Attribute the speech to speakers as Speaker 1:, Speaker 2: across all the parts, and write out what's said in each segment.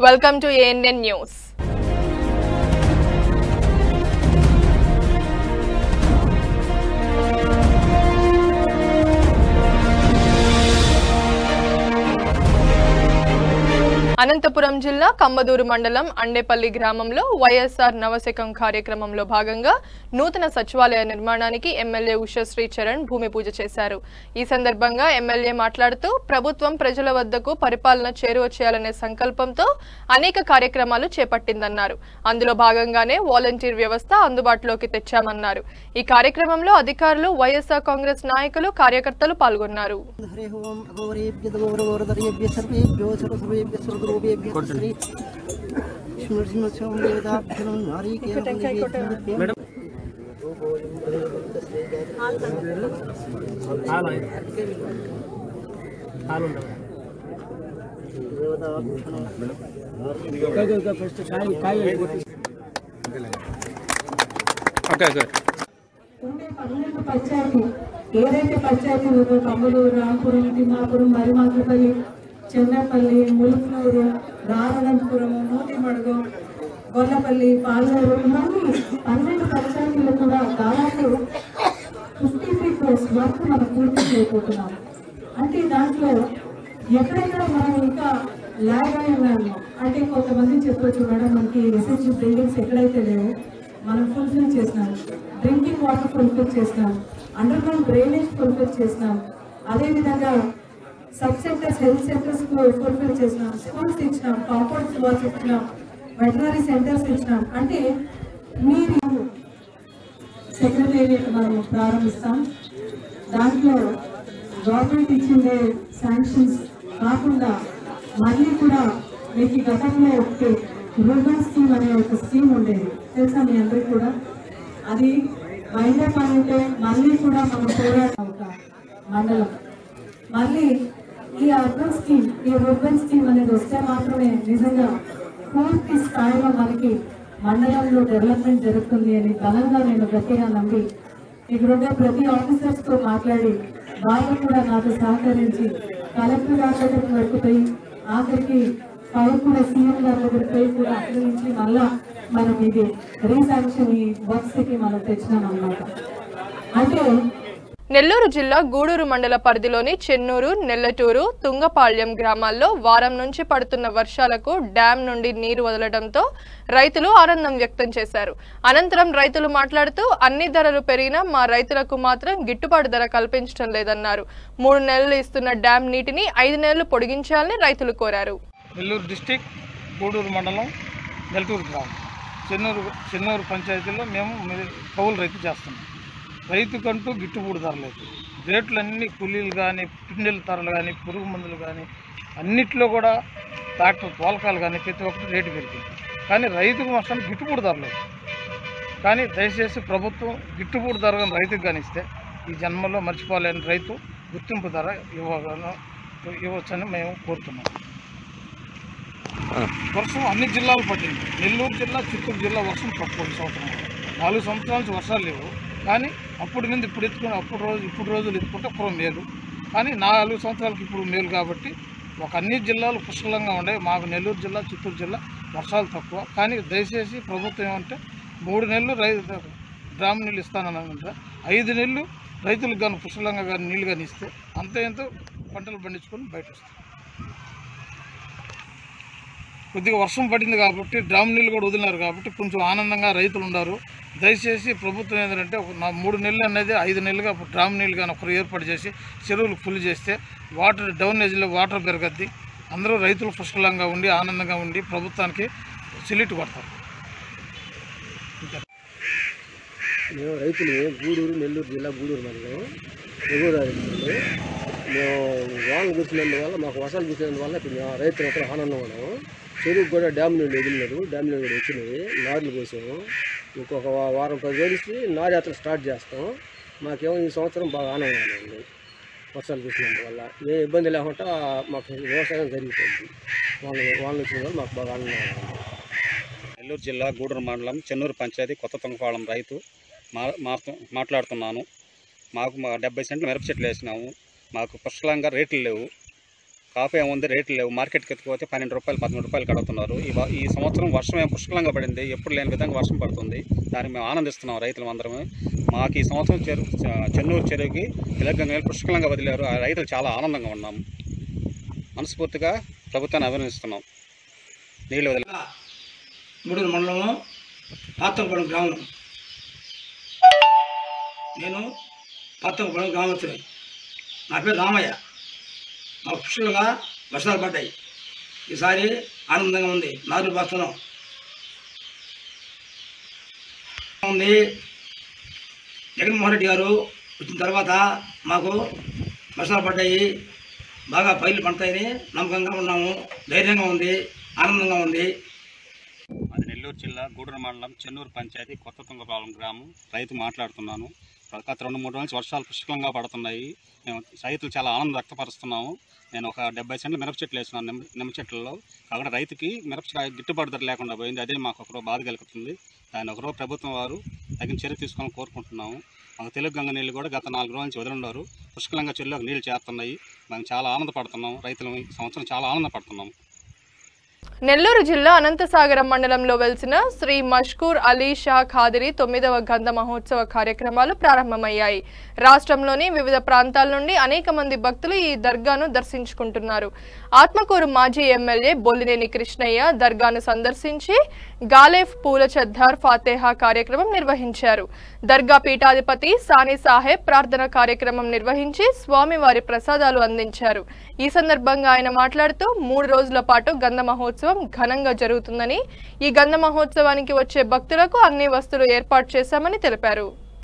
Speaker 1: Welcome to ANN news Anantapuram జిల్లా కమ్మదూరు మండలం అండేపల్లి గ్రామంలో వైఎస్ఆర్ నవశకం కార్యక్రమంలో భాగంగా నూతన సచివాలయ నిర్మాణానికి ఎమ్మెల్యే ఉషశ్రీ చరణ్ భూమి పూజ చేశారు ఈ సందర్భంగా ఎమ్మెల్యే మాట్లాడుతూ ప్రభుత్వం ప్రజల వద్దకు పరిపాలన చేరువ చేయాలనే సంకల్పంతో అనేక కార్యక్రమాలు చేపట్టిందన్నారు అందులో భాగంగానే వాలంటీర్ వ్యవస్థ అందుబాటులోకి తెచ్చామన్నారు ఈ కార్యక్రమంలో అధికారులు వైఎస్ఆర్ కాంగ్రెస్ నాయకులు కార్యకర్తలు పాల్గొన్నారు
Speaker 2: హరి ఓం అఘోరేభ్య గౌరవోరదర్యేభ్య సర్వేభ్యో సర్వసర్వేభ్య సర్వరూపేభ్య శ్రీ స్మృతిమత్సం వేదాభ్యనం నారీకేణ
Speaker 3: ఉండే పన్నెండు పంచాయతీ ఏదైతే పంచాయతీ ఉందో తమ్ములూరు రాంపురం తిమ్మాపురం మరిమాకుపల్లి చెన్నపల్లి ములుకునూరు రావణపురం నూతిమడుగు గొల్లపల్లి పాలూరు ఇవన్నీ పన్నెండు పంచాయతీలు కూడా దాదాపు ఫిఫ్టీ త్రీ క్రోర్స్ వర్క్ మనం పూర్తి చేయబోతున్నాం అంటే దాంట్లో ఎక్కడెక్కడ మనం ఇంకా ల్యాగ్ అయి ఉన్నాము అంటే కొంతమంది చెప్పొచ్చు మేడం మనకి ఎస్ఎస్జి బిల్డింగ్స్ ఎక్కడైతే లేవు మనం ఫుల్ఫిల్ చేసినాం డ్రింకింగ్ వాటర్ ఫుల్ఫిల్ చేసినాం అండర్ గ్రౌండ్ డ్రైనేజ్ ఫుల్ఫిల్ చేసినాం అదేవిధంగా sub centres health centres fulfil చేసినాం స్కూల్స్ ఇచ్చినాం కాంపౌండ్ ఫ్లోర్స్ ఇచ్చినాం వెటనరీ సెంటర్స్ ఇచ్చినాం అంటే మీరు సెక్రటేరియట్ మనం ప్రారంభిస్తాం దాంట్లో గవర్నమెంట్ ఇచ్చిండే శాంక్షన్స్ కాకుండా మళ్ళీ కూడా మీకు ఈ గతంలో ఒకటి రూరల్ స్కీమ్ అనే ఒక స్కీమ్ ఉండేది తెలుసా మీ అందరికి కూడా అది వైద్య అంటే మళ్ళీ కూడా మనం పోరాట ఒక మండలం మళ్ళీ ఈ అర్బన్ స్కీమ్ ఈ రూరల్ స్కీమ్ అనేది వస్తే మాత్రమే నిజంగా పూర్తి స్థాయిలో మనకి మండలంలో డెవలప్మెంట్ జరుగుతుంది అని బలంగా నేను గట్టిగా నమ్మి ఇక్కడుండే ప్రతి ఆఫీసర్స్ తో మాట్లాడి వాళ్ళు కూడా నాకు సహకరించి కలెక్టర్ గారి దగ్గరికి వరకు పోయి ఆఖరికి ఫైల్ కూడా సీఎం గారి దగ్గరికి పోయి కూడా అక్కడి నుంచి మళ్ళా మనం ఇది రీశాంక్షన్ ఈ వర్క్స్ కి మనం తెచ్చినాం అన్నమాట అంటే
Speaker 1: నెల్లూరు జిల్లా గూడూరు మండల పరిధిలోని చెన్నూరు నెల్లటూరు తుంగపాళ్యం గ్రామాల్లో వారం నుంచి పడుతున్న వర్షాలకు డ్యాం నుండి నీరు వదలడంతో రైతులు ఆనందం వ్యక్తం చేశారు అనంతరం రైతులు మాట్లాడుతూ అన్ని ధరలు పెరిగినా మా రైతులకు మాత్రం గిట్టుబాటు ధర కల్పించడం లేదన్నారు మూడు నెలలు ఇస్తున్న డ్యాం నీటిని ఐదు నెలలు పొడిగించాలని రైతులు కోరారు
Speaker 4: నెల్లూరు డిస్టిక్ గూడూరు మండలం నెల్లూరు గ్రామం చెన్నూరు చెన్నూరు పంచాయతీలో మేము మిర- కౌలు రైతు చేస్తున్నాం రైతుకంటూ గిట్టుబాటు ధర లేదు రేట్లన్నీ కూలీలు కానీ పిండిల ధరలు కానీ పురుగు మందులు కానీ అన్నిట్లో కూడా ట్రాక్టర్ తోలకాలు కానీ ప్రతి ఒక్కటి రేటు పెరిగింది కానీ రైతుకు మాత్రం గిట్టుబాటు ధర లేదు కానీ దయచేసి ప్రభుత్వం గిట్టుబాటు ధర కానీ రైతుకు కానీ ఇస్తే ఈ జన్మలో మర్చిపోలేని రైతు గుర్తింపు ధర ఇవ్వగల ఇవ్వచ్చని మేము కోరుతున్నాం వర్షం అన్ని జిల్లాలు పట్టింది నెల్లూరు జిల్లా చిత్తూరు జిల్లా వర్షం తక్కువ ఈ సంవత్సరం నాలుగు సంవత్సరాల నుంచి వర్షాలు లేవు కానీ అప్పుడు మీద ఇప్పుడు ఎత్తుకుని అప్పుడు రోజు ఇప్పుడు రోజులు ఎత్తుకుంటే అప్పుడు మేలు కానీ నాలుగు సంవత్సరాలకి ఇప్పుడు మేలు కాబట్టి ఒక అన్ని జిల్లాలు పుష్కలంగా ఉన్నాయి మాకు నెల్లూరు జిల్లా చిత్తూరు జిల్లా వర్షాలు తక్కువ కానీ దయచేసి ప్రభుత్వం ఏమంటే మూడు నెలలు రైతు గ్రామ నీళ్ళు ఇస్తానన్నారంటే ఐదు నెలలు రైతులకు కానీ పుష్కలంగా కానీ నీళ్ళు కానీ ఇస్తే అంత ఎంతో పంటలు పండించుకొని బయట వస్తాం కొద్దిగా వర్షం పడింది కాబట్టి డ్రామ్ నీళ్ళు కూడా వదిలినారు కాబట్టి కొంచెం ఆనందంగా రైతులు ఉన్నారు దయచేసి ప్రభుత్వం ఏంటంటే ఒక నా మూడు నెలలు అనేది ఐదు నెలలుగా డ్రామ్ నీళ్ళు కానీ ఒకరు ఏర్పాటు చేసి చెరువులు ఫుల్ చేస్తే వాటర్ డౌనేజ్లో వాటర్ పెరగద్ది అందరూ రైతులు పుష్కలంగా ఉండి ఆనందంగా ఉండి ప్రభుత్వానికి సిలిట్ కొడతారు
Speaker 2: మేము రైతులు గూడూరు నెల్లూరు జిల్లా గూడూరు మండలం ఎగురాలి మేము వానలు కురిసినందువల్ల మాకు వర్షాలు కురిసినందువల్ల ఇప్పుడు మేము రైతులు ఒకరు ఆనందం ఉన్నాము చెరువుకు కూడా డ్యామ్ నీళ్ళు వదిలినారు డ్యామ్ నీళ్ళు కూడా వచ్చినాయి నార్లు పోసాము ఇంకొక వా- వారం పది రోజులకి నారు యాత్ర స్టార్ట్ చేస్తాం మాకేమో ఈ సంవత్సరం బాగా ఆనందంగా ఉంది వర్షాలు కురిసినందువల్ల ఏ ఇబ్బంది లేకుండా మాకు వ్యవసాయం జరిగిపోయింది వాళ్ళు వాళ్ళు వచ్చిన వల్ల మాకు బాగా ఆనందంగా ఉంది
Speaker 5: నెల్లూరు జిల్లా గూడూరు మండలం చెన్నూరు పంచాయతీ కొత్త తుంగపాళెం రైతు మా మాతో మాట్లాడుతున్నాను మాకు మా డెబ్బై సెంట్లు మిరప చెట్లు వేసినాము మాకు పుష్కలంగా రేట్లు లేవు కాపు ఏముంది రేట్లు లేవు మార్కెట్కి ఎత్తుకుపోతే పన్నెండు రూపాయలు పదమూడు రూపాయలు కడుగుతున్నారు ఈ వ- ఈ సంవత్సరం వర్షం ఏం పుష్కలంగా పడింది ఎప్పుడు లేని విధంగా వర్షం పడుతుంది దానికి మేము ఆనందిస్తున్నాం రైతులు అందరమే మాకు ఈ సంవత్సరం చెరు చ- చెన్నూరు చెరువుకి ఇలాగ నీళ్ళు పుష్కలంగా వదిలేరు ఆ రైతులు చాలా ఆనందంగా ఉన్నాము మనస్ఫూర్తిగా ప్రభుత్వాన్ని అభినందిస్తున్నాం నీళ్ళు వదిలే
Speaker 6: గూడూరు మండలంలో పాతంగూడెం గ్రామం నేను పాతంగూడెం గ్రామస్తుని నా పేరు రామయ్య మా పుష్కలుగా వర్షాలు పడ్డాయి ఈసారి ఆనందంగా ఉంది నాలుగు బస్తున్నాం ఉంది జగన్మోహన్ రెడ్డి గారు వచ్చిన తర్వాత మాకు వర్షాలు పడ్డాయి బాగా పైర్లు పండుతాయని నమ్మకంగా ఉన్నాము ధైర్యంగా ఉంది ఆనందంగా ఉంది
Speaker 5: అది నెల్లూరు జిల్లా గూడూరు మండలం చెన్నూరు పంచాయతీ కొత్త తుంగపాలెం గ్రామం రైతు మాట్లాడుతున్నాను గత రెండు మూడు రోజుల నుంచి వర్షాలు పుష్కలంగా పడుతున్నాయి మేము రైతులు చాలా ఆనందం వ్యక్తపరుస్తున్నాము నేను ఒక డెబ్బై సెంట్లు మిరప చెట్లు వేసినాను నిమ్మ నిమ్మ చెట్లలో కాకుండా రైతుకి మిరపకాయ గిట్టుబాటు ధర లేకుండా పోయింది అదే మాకు ఒకరో బాధ కలుగుతుంది దాని ఒకరో ప్రభుత్వం వారు తగిన చర్య తీసుకొని కోరుకుంటున్నాము మాకు తెలుగు గంగ నీళ్ళు కూడా గత నాలుగు రోజుల నుంచి వదిలిండారు పుష్కలంగా చెల్లోకి నీళ్ళు చేరుతున్నాయి మేము చాలా ఆనందపడుతున్నాం రైతులు ఈ సంవత్సరం చాలా ఆనందపడుతున్నాం
Speaker 1: నెల్లూరు జిల్లా అనంతసాగరం మండలంలో వెలిసిన శ్రీ మష్కూర్ అలీ షా ఖాదిరి తొమ్మిదవ గంధ మహోత్సవ కార్యక్రమాలు ప్రారంభమయ్యాయి రాష్ట్రంలోని వివిధ ప్రాంతాల నుండి అనేక మంది భక్తులు ఈ దర్గాను దర్శించుకుంటున్నారు ఆత్మకూరు మాజీ ఎమ్మెల్యే బొల్లినేని కృష్ణయ్య దర్గాను సందర్శించి గాలేఫ్ పూల చద్దార్ ఫాతేహా కార్యక్రమం నిర్వహించారు దర్గా పీఠాధిపతి సాని సాహెబ్ ప్రార్థన కార్యక్రమం నిర్వహించి స్వామివారి ప్రసాదాలు అందించారు ఈ సందర్భంగా ఆయన మాట్లాడుతూ మూడు రోజుల పాటు గంధ మహోత్సవం ఘనంగా జరుగుతుందని ఈ గంధ మహోత్సవానికి వచ్చే భక్తులకు అన్ని వస్తువులు ఏర్పాటు చేశామని తెలిపారు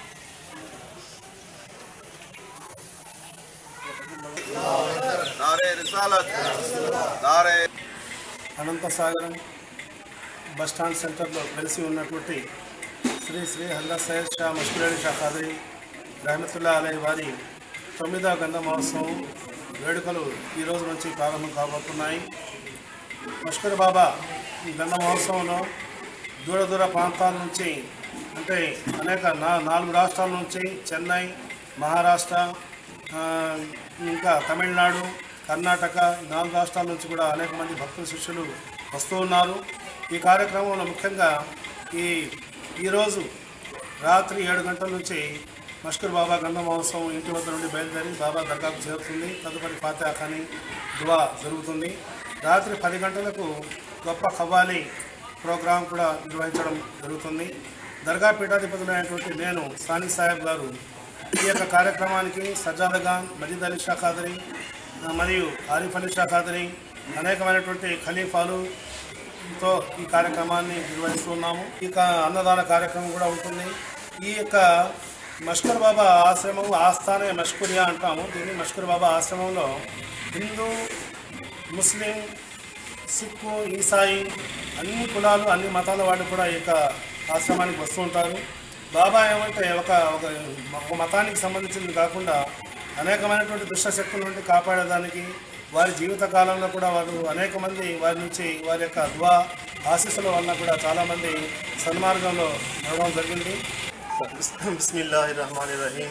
Speaker 7: नारे रिसालत नारे
Speaker 8: అనంతసాగరం బస్ స్టాండ్ సెంటర్లో వెలిసి ఉన్నటువంటి శ్రీ శ్రీ హల్లా సయ్యద్ షా మష్కూరి షా ఖాదరి రహమతుల్లా అలై వారి తొమ్మిదవ గంధ మహోత్సవం వేడుకలు ఈ రోజు నుంచి ప్రారంభం కాబోతున్నాయి మష్కూర్ బాబా ఈ గంధ మహోత్సవంలో దూర దూర ప్రాంతాల నుంచి అంటే అనేక నా నాలుగు రాష్ట్రాల నుంచి చెన్నై మహారాష్ట్ర ఆ, ఇంకా తమిళనాడు కర్ణాటక ఈ నాలుగు రాష్ట్రాల నుంచి కూడా అనేక మంది భక్తుల శిష్యులు వస్తూ ఉన్నారు ఈ కార్యక్రమంలో ముఖ్యంగా ఈ ఈరోజు రాత్రి ఏడు గంటల నుంచి మష్కూర్ బాబా గంధ మహోత్సవం ఇంటి వద్ద నుండి బయలుదేరి బాబా దర్గాకు చేరుతుంది తదుపరి ఫాతిహా ఖానీ దువా జరుగుతుంది రాత్రి పది గంటలకు గొప్ప ఖవ్వాలి ప్రోగ్రాం కూడా నిర్వహించడం జరుగుతుంది దర్గా పీఠాధిపతులైనటువంటి నేను సాని సాహెబ్ గారు ఈ యొక్క కార్యక్రమానికి సజ్జాద్ ఖాన్ మజీద్ అలీ షా ఖాదరి ఆ, మరియు ఆరిఫ్ అలీ షా ఖాదరి అనేకమైనటువంటి ఖలీఫాలు తో ఈ కార్యక్రమాన్ని నిర్వహిస్తున్నాము ఇక అన్నదాన కార్యక్రమం కూడా ఉంటుంది ఈ యొక్క మష్కర్ బాబా ఆశ్రమం ఆస్థానే మష్కూరియా అంటాము దీన్ని మష్కూర్ బాబా ఆశ్రమంలో హిందూ ముస్లిం సిక్కు ఈసాయి అన్ని కులాలు అన్ని మతాల వాళ్ళు కూడా ఈ యొక్క ఆశ్రమానికి వస్తూ ఉంటారు బాబా ఏమంటే ఒక ఒక ఒక మతానికి సంబంధించింది కాకుండా అనేకమైనటువంటి దుష్ట శక్తుల నుండి కాపాడేదానికి వారి జీవిత కాలంలో కూడా వారు అనేక మంది వారి నుంచి వారి యొక్క దువా ఆశీస్సుల వలన కూడా చాలామంది సన్మార్గంలో నడవడం జరిగింది
Speaker 7: बिस्मिल्लाहिर्रहमानिर्रहीम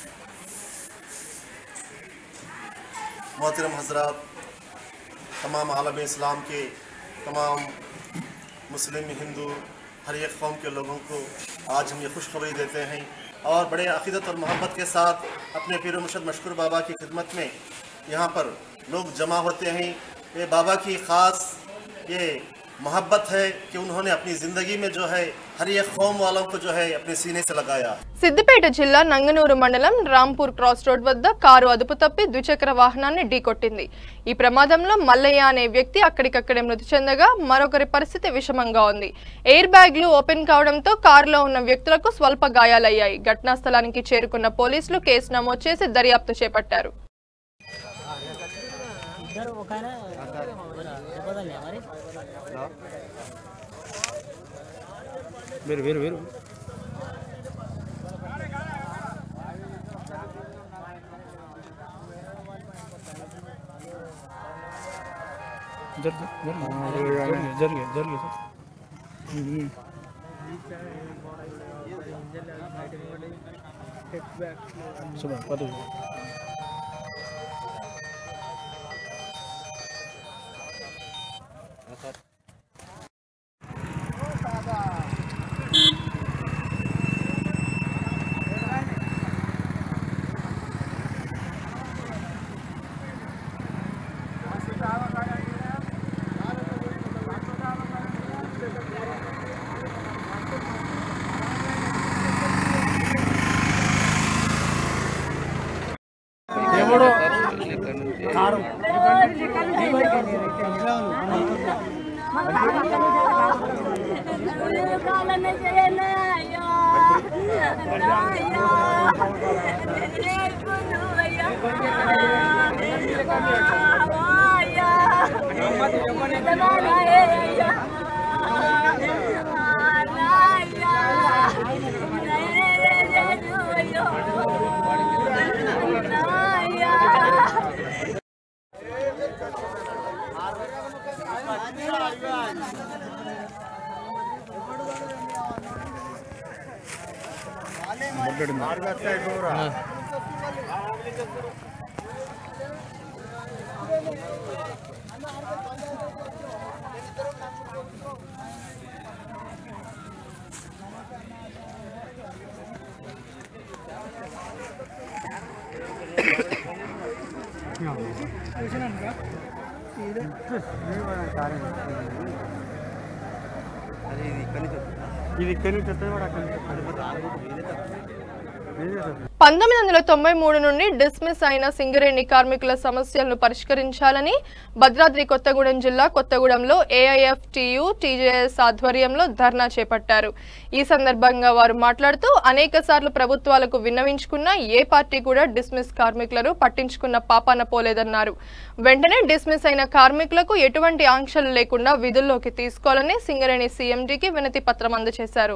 Speaker 7: मोहतरम हजरात तमाम आलम इस्लाम के तमाम मुस्लिम हिंदू हर एक कौम के लोगों को आज हम ये खुशखबरी देते हैं और बड़े अकीदत और मोहब्बत के साथ अपने पीर मुर्शद मशहूर बाबा की खिदमत में यहाँ पर लोग जमा होते हैं ये बाबा की ख़ास ये मोहब्बत है कि उन्होंने अपनी ज़िंदगी में जो है हर एक कौम वालों को जो है अपने सीने से लगाया
Speaker 1: సిద్దిపేట జిల్లా నంగనూరు మండలం రాంపూర్ క్రాస్ రోడ్ వద్ద కారు అదుపు తప్పి ద్విచక్ర వాహనాన్ని ఢీకొట్టింది ఈ ప్రమాదంలో మల్లయ్య అనే వ్యక్తి అక్కడికక్కడే మృతి చెందగా మరొకరి పరిస్థితి విషమంగా ఉంది ఎయిర్ బ్యాగ్లు ఓపెన్ కావడంతో కారులో ఉన్న వ్యక్తులకు స్వల్ప గాయాలయ్యాయి ఘటనా స్థలానికి చేరుకున్న పోలీసులు కేసు నమోదు చేసి దర్యాప్తు చేపట్టారు
Speaker 8: వేరు వేరు వేరు జరిగి జరిగి జరిగి సార్ పది
Speaker 1: పంతొమ్మిది వందల తొంభై మూడు నుండి డిస్మిస్ అయిన సింగరేణి కార్మికుల సమస్యలను పరిష్కరించాలని భద్రాద్రి కొత్తగూడెం జిల్లా కొత్తగూడెంలో ఏఐఎఫ్ టియు టీజేఎస్ ఆధ్వర్యంలో ధర్నా చేపట్టారు ఈ సందర్భంగా వారు మాట్లాడుతూ అనేక సార్లు ప్రభుత్వాలకు విన్నవించుకున్న ఏ పార్టీ కూడా డిస్మిస్ కార్మికులను పట్టించుకున్న పాపాన పోలేదన్నారు వెంటనే డిస్మిస్ అయిన కార్మికులకు ఎటువంటి ఆంక్షలు లేకుండా విధుల్లోకి తీసుకోవాలని సింగరేణి సీఎండీకి వినతి పత్రం అందజేశారు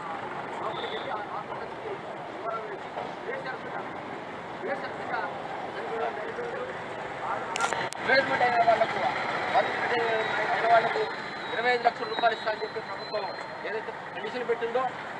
Speaker 9: రిటైర్మెంట్ అయిన వాళ్ళకు వాళ్ళకి అయిన వాళ్ళకు ఇరవై ఐదు లక్షల రూపాయలు ఇస్తా అని చెప్పి ప్రభుత్వం ఏదైతే కండిషన్ పెట్టిందో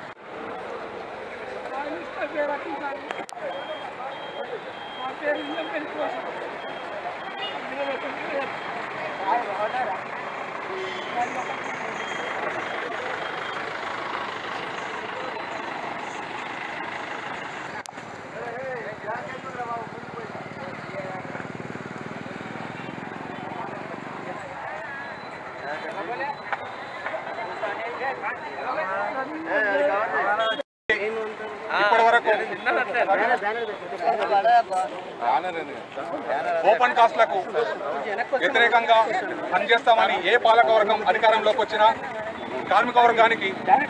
Speaker 10: ఇప్పటి వరకు ఓపెన్ కాస్ట్లకు వ్యతిరేకంగా పనిచేస్తామని ఏ పాలక వర్గం అధికారంలోకి వచ్చినా కార్మిక వర్గానికి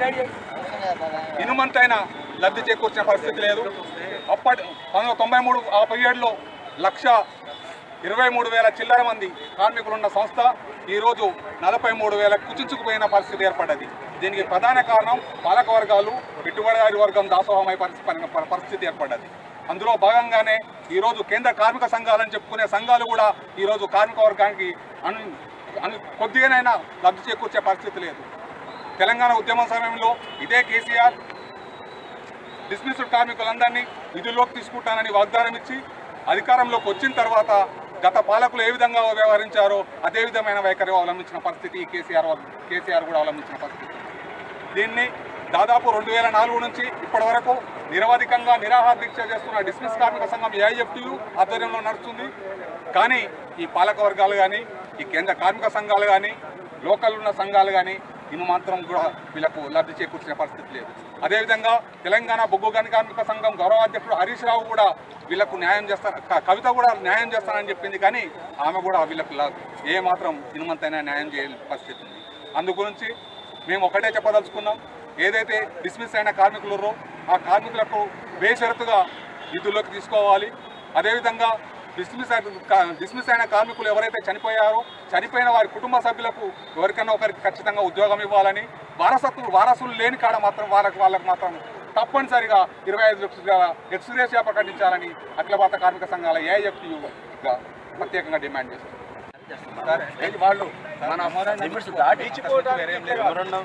Speaker 10: ఇనుమంతైన లబ్ధి చేకూర్చిన పరిస్థితి లేదు అప్పటి పంతొమ్మిది వందల తొంభై మూడు ఆ పీరియడ్లో లక్ష ఇరవై మూడు వేల చిల్లర మంది కార్మికులున్న సంస్థ ఈరోజు నలభై మూడు వేల కుచించుకుపోయిన పరిస్థితి ఏర్పడ్డది దీనికి ప్రధాన కారణం పాలక వర్గాలు పెట్టుబడిదారి వర్గం దాసోహమై పరిస్థితి పరిస్థితి ఏర్పడ్డది అందులో భాగంగానే ఈరోజు కేంద్ర కార్మిక సంఘాలని చెప్పుకునే సంఘాలు కూడా ఈరోజు కార్మిక వర్గానికి అను అను కొద్దిగానైనా లబ్ధి చేకూర్చే పరిస్థితి లేదు తెలంగాణ ఉద్యమం సమయంలో ఇదే కేసీఆర్ డిస్మిస్డ్ కార్మికులందరినీ విధుల్లోకి తీసుకుంటానని వాగ్దానం ఇచ్చి అధికారంలోకి వచ్చిన తర్వాత గత పాలకులు ఏ విధంగా వ్యవహరించారో అదే విధమైన వైఖరి అవలంబించిన పరిస్థితి ఈ కేసీఆర్ వల్ల- కేసీఆర్ కూడా అవలంబించిన పరిస్థితి దీన్ని దాదాపు రెండు వేల నాలుగు నుంచి ఇప్పటి వరకు నిరవధికంగా నిరాహార దీక్ష చేస్తున్న డిస్మిస్ కార్మిక సంఘం ఏఐఎఫ్టియు ఆధ్వర్యంలో నడుస్తుంది కానీ ఈ పాలక వర్గాలు కానీ ఈ కేంద్ర కార్మిక సంఘాలు కానీ లోకల్ ఉన్న సంఘాలు కానీ ఇను మాత్రం కూడా వీళ్ళకు లబ్ధి చేకూర్చిన పరిస్థితి లేదు అదేవిధంగా తెలంగాణ బొగ్గు గని కార్మిక సంఘం గౌరవ అధ్యక్షుడు హరీష్ రావు కూడా వీళ్ళకు న్యాయం చేస్తారు క- కవిత కూడా న్యాయం చేస్తానని చెప్పింది కానీ ఆమె కూడా వీళ్ళకు లా- ఏ మాత్రం ఇనుమంతైనా న్యాయం చేయని పరిస్థితి ఉంది అందు గురించి మేము ఒకటే చెప్పదలుచుకున్నాం ఏదైతే డిస్మిస్ అయిన కార్మికులు ఉన్నారో ఆ కార్మికులకు బేషరతుగా విధుల్లోకి తీసుకోవాలి అదేవిధంగా డిస్మిస్ అయిన కా- డిస్మిస్ అయిన కార్మికులు ఎవరైతే చనిపోయారో చనిపోయిన వారి కుటుంబ సభ్యులకు ఎవరికైనా ఒకరికి ఖచ్చితంగా ఉద్యోగం ఇవ్వాలని వారసత్వం వారసులు లేని కాడ మాత్రం వాళ్ళకి వాళ్ళకి మాత్రం తప్పనిసరిగా ఇరవై ఐదు లక్షల ఎక్స్గ్రేషియా ప్రకటించాలని అఖిల భారత కార్మిక సంఘాల ఏఐఎఫ్టీయుగా ప్రత్యేకంగా డిమాండ్ చేస్తారు సరే, వాళ్ళు మన లిమిట్స్ దాటి వేరేం లేదు.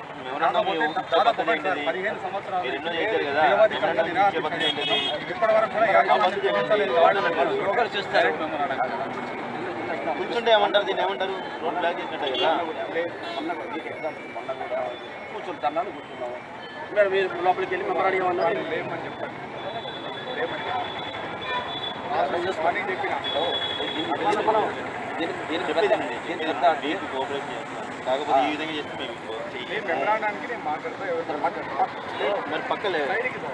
Speaker 10: దాదాపు ఒక పదిహేను సంవత్సరాలు నిరవధికంగా నిరాహార దీక్ష చేస్తున్నాం. ఇప్పటివరకు కూడా యాభై మంది చేయించలేదు. వాళ్ళు ఒకరు చూస్తారు
Speaker 11: కూర్చుంటే ఏమంటారు దీన్ని ఏమంటారు రోడ్ బ్లాక్ చేసినట్టే కదా
Speaker 9: కూర్చుంటున్నాను కూర్చున్నాము మీరు మీరు లోపలికి వెళ్ళి మెమరాడు ఏమన్నారు లేమని చెప్పండి
Speaker 11: దీనికి దీనికి చెప్పేదానండి దీనికి చెప్తా దీనికి కోఆపరేట్ చేస్తాను కాకపోతే ఈ విధంగా చేస్తే మేము చెయ్యం.
Speaker 9: మెమరాడానికి నేను మాట్లాడతా
Speaker 11: మరి పక్కలే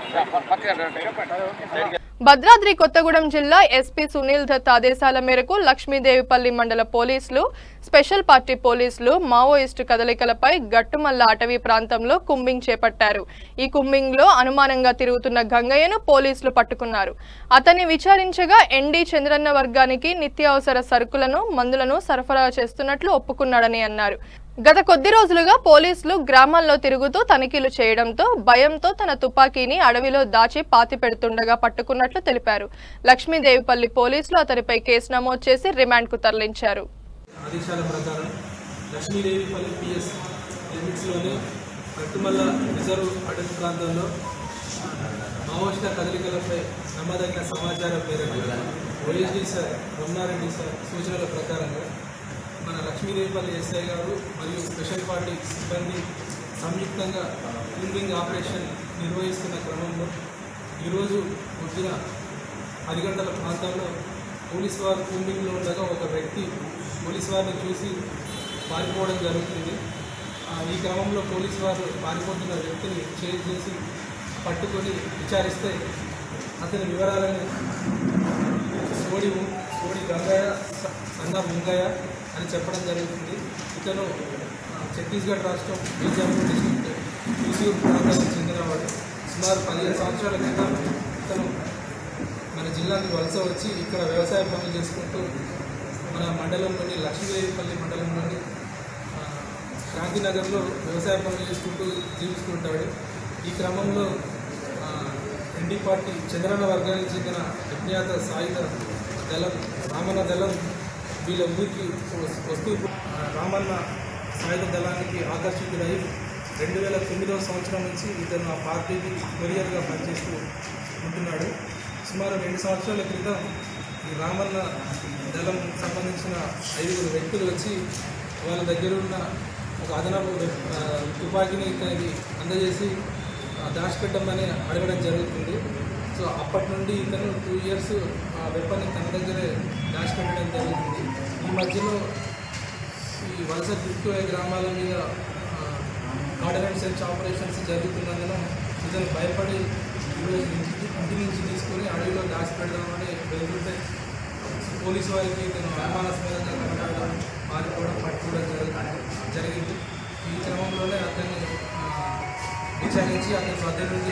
Speaker 9: పక్కన
Speaker 1: భద్రాద్రి కొత్తగూడెం జిల్లా ఎస్పీ సునీల్ దత్ ఆదేశాల మేరకు లక్ష్మీదేవిపల్లి మండల పోలీసులు స్పెషల్ పార్టీ పోలీసులు మావోయిస్టు కదలికలపై గట్టుమల్ల అటవీ ప్రాంతంలో కుంబింగ్ చేపట్టారు ఈ కుంబింగ్ లో అనుమానంగా తిరుగుతున్న గంగయ్యను పోలీసులు పట్టుకున్నారు అతన్ని విచారించగా ఎన్డీ చంద్రన్న వర్గానికి నిత్యావసర సరుకులను మందులను సరఫరా చేస్తున్నట్లు ఒప్పుకున్నాడని అన్నారు గత కొద్ది రోజులుగా పోలీసులు గ్రామాల్లో తిరుగుతూ తనిఖీలు చేయడంతో భయంతో తన తుపాకీని అడవిలో దాచి పాతి పెడుతుండగా పట్టుకున్నట్లు తెలిపారు లక్ష్మీదేవిపల్లి పోలీసులు అతనిపై కేసు నమోదు చేసి రిమాండ్కు తరలించారు
Speaker 12: ఆదేశాల ప్రకారం లక్ష్మీదేవిపల్లి పిఎస్ లిమిట్స్లోని కట్టుమల్ల రిజర్వ్ అటవీ ప్రాంతంలో మావోయిస్టుల కదలికలపై నమ్మదగిన సమాచారం మేరకు ఓఎస్డీ సార్ రమణారెడ్డి సార్ సూచనల ప్రకారంగా మన లక్ష్మీదేవిపల్లి ఎస్ఐ గారు మరియు స్పెషల్ పార్టీ సిబ్బంది సంయుక్తంగా క్లీనింగ్ ఆపరేషన్ నిర్వహిస్తున్న క్రమంలో ఈరోజు పొద్దున పది గంటల ప్రాంతంలో పోలీస్ వారు కూంబింగ్లో ఉండగా ఒక వ్యక్తి పోలీస్ వారిని చూసి పారిపోవడం జరుగుతుంది ఆ, ఈ క్రమంలో పోలీస్ వారు పారిపోతున్న వ్యక్తిని చేజ్ చేసి పట్టుకొని విచారిస్తే అతని వివరాలను సోడి సోడి గంగయ్య స- సన్న ముంగయ్య అని చెప్పడం జరుగుతుంది ఇతను ఆ, ఛత్తీస్గఢ్ రాష్ట్రం బీజాపూర్ డిస్ట్రిక్ట్ త్రిశూర్ ప్రాంతానికి చెందినవాడు సుమారు పదిహేను సంవత్సరాల క్రితం ఇతను మన జిల్లాకి వలస వచ్చి ఇక్కడ వ్యవసాయ పనులు చేసుకుంటూ మన మండలంలోని లక్ష్మీదేవిపల్లి మండలంలోని ఆ, శాంతినగర్లో వ్యవసాయ పనులు చేసుకుంటూ జీవిస్తుంటాడు ఈ క్రమంలో ఆ, ఎన్డీ పార్టీ చంద్రన్న వర్గానికి చెందిన అజ్ఞాత సాయుధ దళం రామన్న దళం వీళ్ళ ఊరికి వస్- వస్తూ ఆ, రామన్న సాయుధ దళానికి ఆకర్షితుడై రెండు వేల తొమ్మిదవ సంవత్సరం నుంచి ఇతను ఆ పార్టీకి కొరియర్గా పనిచేస్తూ ఉంటున్నాడు సుమారు రెండు సంవత్సరాల క్రితం ఈ రామన్న దళం సంబంధించిన ఐదుగురు వ్యక్తులు వచ్చి వాళ్ళ దగ్గర ఉన్న ఒక అదనపు వె- ఆ, తుపాకీని ఇతనికి అందజేసి ఆ, దాచిపెట్టమని అడగడం జరుగుతుంది సో అప్పటి నుండి ఇతను టూ ఇయర్స్ ఆ వెపన్ని తన దగ్గరే దాచిపెట్టడం జరుగుతుంది ఈ మధ్యలో ఈ వలస దిక్కువే గ్రామాల మీద ఆర్డనెన్స్ సెర్చ్ ఆపరేషన్స్ జరుగుతున్నందున ఇతను భయపడి ఈరోజు ఇంటి ఇంటి నుంచి తీసుకొని అడవిలో దాచిపెడదామని వెళ్తుంటే పోలీసు వారికి ఇతను అనుమానాస్పదంగా కనబడడం పారిపోవడం పట్టుకోవడం జరుగు జరిగింది ఈ క్రమంలోనే అతన్ని ఆ, విచారించి అతని వద్ద నుండి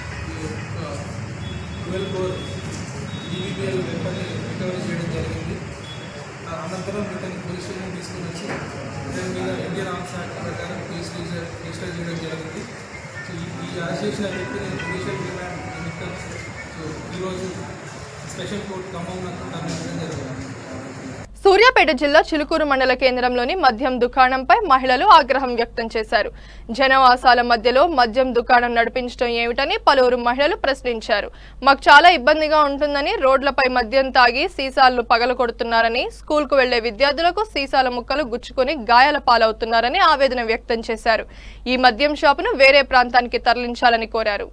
Speaker 12: ట్వెల్వ్ ఫోర్ డిబిపిఎల్ వెపన్ని రికవరీ చేయడం జరిగింది ఆ అనంతరం ఇతని పోలీస్ స్టేషన్ తీసుకుని వచ్చి ఇతని మీద ఇండియన్ ఆర్మ్స్ యాక్ట్ ప్రకారం కేసు రిజిస్టర్ రిజిస్టర్ చేయడం జరిగింది సో ఈ- ఈ అరెస్ట్ చేసిన వ్యక్తిని జ్యుడిషియల్ రిమాండ్ నిమిత్తం సో ఈరోజు స్పెషల్ కోర్టు ఖమ్మంలో తరలించడం జరిగింది
Speaker 1: సూర్యాపేట జిల్లా చిలుకూరు మండల కేంద్రంలోని మద్యం దుకాణంపై మహిళలు ఆగ్రహం వ్యక్తం చేశారు జనవాసాల మధ్యలో మద్యం దుకాణం నడిపించడం ఏమిటని పలువురు మహిళలు ప్రశ్నించారు మాకు చాలా ఇబ్బందిగా ఉంటుందని రోడ్లపై మద్యం తాగి సీసాలను పగలకొడుతున్నారని స్కూల్కు వెళ్లే విద్యార్థులకు సీసాల ముక్కలు గుచ్చుకుని గాయాల పాలవుతున్నారని ఆవేదన వ్యక్తం చేశారు ఈ మద్యం షాపును వేరే ప్రాంతానికి తరలించాలని కోరారు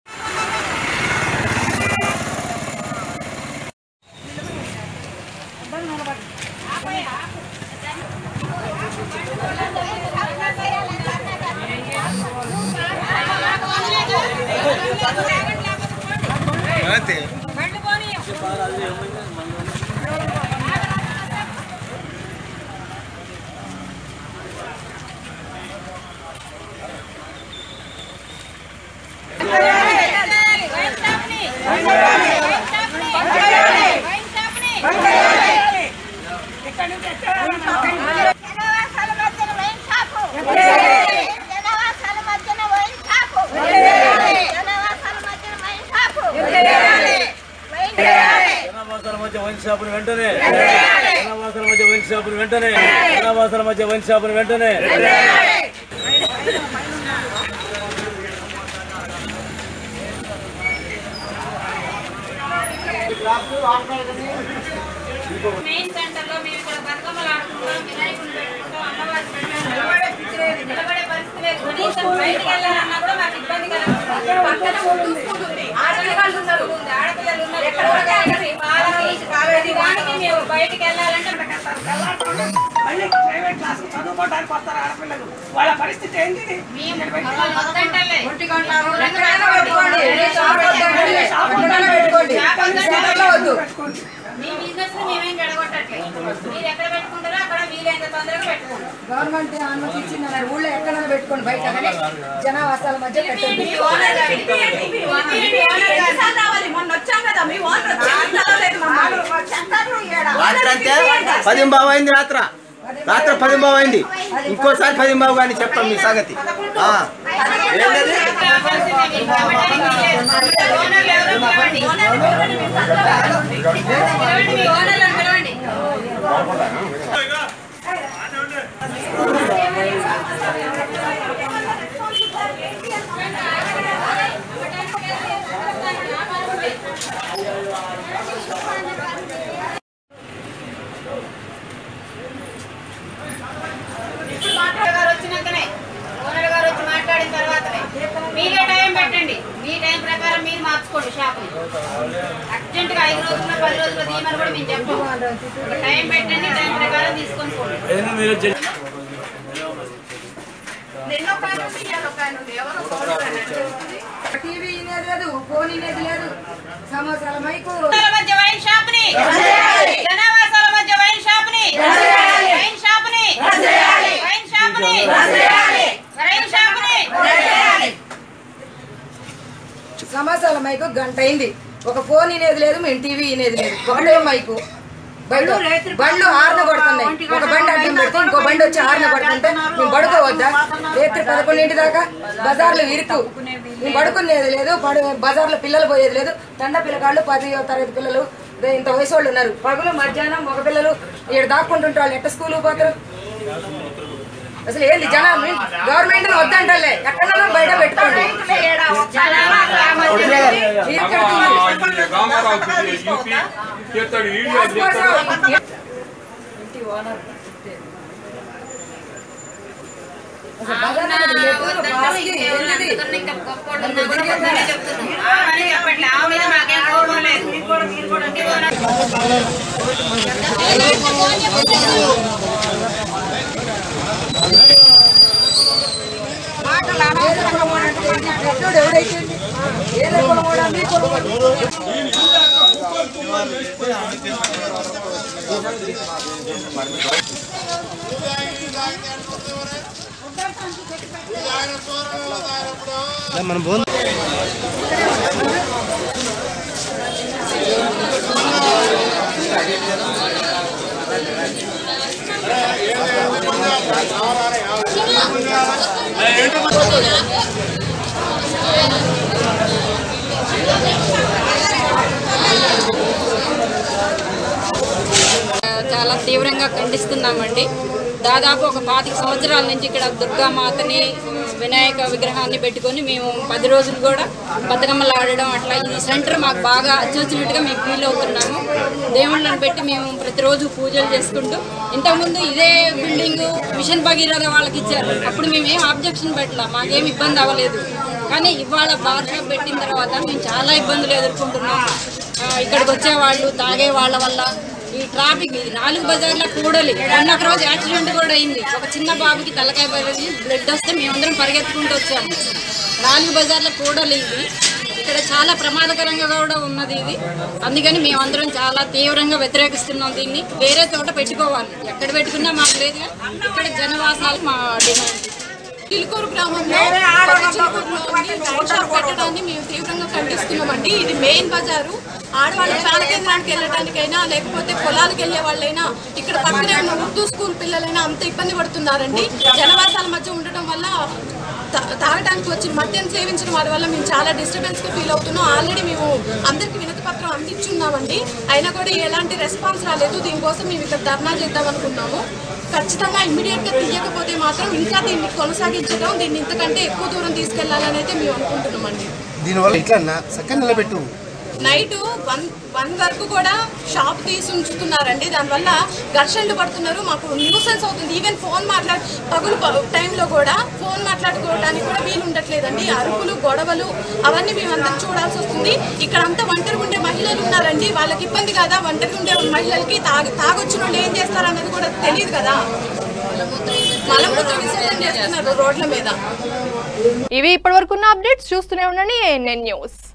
Speaker 13: జనావాసాల మధ్య వైన్ షాపును వెంటనే జనావాసాల మధ్య వైన్ షాపును వెంటనే జనావాసాల మధ్య వైన్ షాపును వెంటనే
Speaker 14: డ్రాప్లు ఆఫ్ మెయిన్ సెంటర్ లో మేము ఇక్కడ బతుకమ్మలు ఆడుకుంటాం వినాయకుడిని పెట్టుకుంటాం అమ్మవారిని పెట్టుకుంటాం నిలబడే పరిస్థితి లేదు కనీసం బయటికి వెళ్ళాలన్నా కూడా మాకు ఇబ్బంది కలుగుతుంది పక్కన చూసుకుంటుంది ఆడపిల్లలు ఉన్నారు ఆడపిల్లలు ఉన్నారు ఎక్కడ పడితే అక్కడ వాళ్ళకి ప్రతి దానికి మేము బయటికి వెళ్ళాలంటే
Speaker 15: మళ్ళీ ప్రైవేట్ క్లాస్ చదువుకోవడానికి వస్తారు ఆడపిల్లలు వాళ్ళ పరిస్థితి ఏంటి
Speaker 14: మమ్మల్ని వద్దంటలే.
Speaker 15: ఒంటి గంట రెండు గంటలు పెట్టుకోండి షాప్ వద్దండి. షాప్ వద్దండి పెట్టుకోండి
Speaker 14: షాప్ వద్దండి.
Speaker 15: సెంటర్లో వద్దు
Speaker 14: మీ బిజినెస్ ని మేమేం జడగొట్టట్లేదు మీరు ఎక్కడ పెట్టుకుంటారో అక్కడ వీలైనంత తొందరగా పెట్టుకోండి
Speaker 15: గవర్నమెంట్ అనుమతి ఇచ్చిందన్నారు ఊళ్ళో ఎక్కడైనా పెట్టుకోండి బయట కానీ జనావాసాల మధ్య పెట్టండి
Speaker 14: మీ ఓనర్ గారు మీ ఓనర్ గారు
Speaker 15: ఎన్నిసార్లు రావాలి? మొన్న వచ్చాం కదా మీ ఓనర్ వచ్చి పిలవలేదు మమ్మల్ని. సెంటర్లో ఈడ.
Speaker 16: రాత్రి అంటే పది బావు అయింది రాత్ర రాత్రి పది బావు అయింది ఇంకోసారి పది బావు కానీ చెప్పాం మీ సంగతి ఆ. ఏంటది?
Speaker 14: ఓనర్లు ఎవరో పిలవండి పిలవండి మీ ఓనర్లను పిలవండి ఓనర్ గారు వచ్చినాకనే ఓనర్ గారు వచ్చి మాట్లాడిన తర్వాతనే మీరే టైం పెట్టండి మీ టైం ప్రకారం మీరు మార్చుకోండి షాప్ని అర్జెంట్ గా ఐదు రోజుల్లో పది రోజుల్లో తీయమని కూడా మేము చెప్పాం ఒక టైం పెట్టండి టైం ప్రకారం తీసుకొని పోండి
Speaker 15: నిన్న ఒక ఆయన ఉంది, ఇవాళ ఒక ఆయన ఉంది. ఎవరో ఫోన్ అన్నాడు. టీవీ ఇనేది లేదు ఫోన్ ఇనేది లేదు సమోసాల మైకు
Speaker 14: జనావాసాల మధ్య వైన్ షాప్ ని జనావాసాల మధ్య వైన్ షాప్ ని వైన్ షాప్ ని వైన్ షాప్ ని వైన్ షాప్ ని
Speaker 15: సమోసాల మైకు గంట అయింది ఒక ఫోన్ ఇనేది లేదు మేము టీవీ ఇనేది లేదు ఒకటే మైకు బయట బండ్లు హార్న కొడుతున్నాయి ఒక బండి అడ్డం పెడితే ఇంకో బండి వచ్చి హార్న కొడుతుంటే మేము పడుకోవద్దా రాత్రి పదకొండింటి దాకా బజార్లు ఇరుకు మేము పడుకునేది లేదు పడు బజార్లో పిల్లలు పోయేది లేదు తండ పిల్లగాళ్ళు పదో తరగతి పిల్లలు ఇదే ఇంత వయసు వాళ్ళు ఉన్నారు పగులు మధ్యాహ్నం మగ పిల్లలు ఇక్కడ దాక్కుంటుంటే వాళ్ళు ఎట్ట స్కూల్ పోతారు అసలు ఏంది జనం గవర్నమెంట్ వద్దంటలే ఎక్కడన్నా బయట పెట్టుకోండి ఇంటి ఓనర్ అసలు బజార్లో ఎప్పుడు బాస్కి వెళ్ళింది. మాటలు అనవసరంగా మాట్లాడండి. పెద్దోడు ఎవడైతే ఏదో కొనమోడా మీ కొనమోడా
Speaker 16: మనం బోన్
Speaker 17: చాలా తీవ్రంగా ఖండిస్తున్నామండి దాదాపు ఒక పాతిక సంవత్సరాల నుంచి ఇక్కడ దుర్గామాతని వినాయక విగ్రహాన్ని పెట్టుకొని మేము పది రోజులు కూడా బతుకమ్మలు ఆడడం అట్లా ఈ సెంటర్ మాకు బాగా చూసినట్టుగా మేము ఫీల్ అవుతున్నాము దేవుళ్ళని పెట్టి మేము ప్రతిరోజు పూజలు చేసుకుంటూ ఇంతకుముందు ఇదే బిల్డింగ్ మిషన్ భగీరథ వాళ్ళకి ఇచ్చారు అప్పుడు మేము ఏం ఆబ్జెక్షన్ పెట్టలా మాకేం ఇబ్బంది అవ్వలేదు కానీ ఇవాళ బార్ షాప్ పెట్టిన తర్వాత మేము చాలా ఇబ్బందులు ఎదుర్కొంటున్నాం ఆ, ఇక్కడికి వచ్చే వాళ్ళు తాగే వాళ్ళ వల్ల ఈ ట్రాఫిక్ ఇది నాలుగు బజార్ల కూడలి మొన్న ఒక రోజు యాక్సిడెంట్ కూడా అయింది ఒక చిన్న బాబుకి తలకాయ పగిలి బ్లడ్ వస్తే మేమందరం పరిగెత్తుకుంటూ వచ్చాము నాలుగు బజార్ల కూడలి ఇది ఇక్కడ చాలా ప్రమాదకరంగా కూడా ఉన్నది ఇది అందుకని మేమందరం చాలా తీవ్రంగా వ్యతిరేకిస్తున్నాం దీన్ని వేరే చోట పెట్టుకోవాలి ఎక్కడ పెట్టుకున్నా మాకు లేదు కానీ ఇక్కడ జనవాసాలు మా డిమాండ్
Speaker 18: చిలుకూరు గ్రామంలో కొత్త చిలుకూరులో వైన్ షాప్ పెట్టడాన్ని మేము తీవ్రంగా ఖండిస్తున్నామండి ఇది మెయిన్ బజారు ఆడవాళ్ళు చాలా కేంద్రానికి వెళ్ళడానికైనా లేకపోతే పొలాలకు వెళ్ళే వాళ్ళైనా ఇక్కడ పక్కనే ఉన్న ఉర్దూ స్కూల్ పిల్లలైనా అంత ఇబ్బంది పడుతున్నారండి జనవాసాల మధ్య ఉండటం వల్ల తా- తాగడానికి వచ్చిన మద్యం సేవించిన వారి వల్ల మేము చాలా డిస్టర్బెన్స్ గా ఫీల్ అవుతున్నాం ఆల్రెడీ మేము అందరికి వినతి పత్రం అందించున్నామండి అయినా కూడా ఎలాంటి రెస్పాన్స్ రాలేదు దీనికోసం మేము ఇక్కడ ధర్నా చేద్దాం అనుకున్నాము ఖచ్చితంగా ఇమ్మీడియట్ గా తీయకపోతే మాత్రం ఇంకా దీన్ని కొనసాగించడం దీన్ని ఇంతకంటే ఎక్కువ దూరం తీసుకెళ్లాలని అయితే మేము అనుకుంటున్నామండి
Speaker 16: దీనివల్ల ఇట్లా సక్కని నిలబెట్టు
Speaker 18: నైట్ వన్ వన్ వరకు కూడా షాప్ తీసి ఉంచుతున్నారండి దానివల్ల ఘర్షణలు పడుతున్నారు మాకు న్యూసెన్స్ అవుతుంది ఈవెన్ ఫోన్ మాట్లాడు పగులు ప- టైంలో కూడా ఫోన్ మాట్లాడుకోవడానికి కూడా వీలు ఉండట్లేదండి అరుపులు గొడవలు అవన్నీ మేమందరం చూడాల్సి వస్తుంది ఇక్కడ అంతా ఒంటరిగా ఉండే మహిళలు ఉన్నారండి వాళ్ళకి ఇబ్బంది కదా ఒంటరిగా ఉండే మహిళలకి తాగి తాగొచ్చిన వాళ్ళు ఏం చేస్తారన్నది కూడా తెలియదు కదా మలమూత్ర విసర్జన చేస్తున్నారు రోడ్ల మీద
Speaker 1: ఇవి ఇప్పటివరకున్న అప్డేట్స్ చూస్తూనే ఉండండి ఏఎన్ఎన్ న్యూస్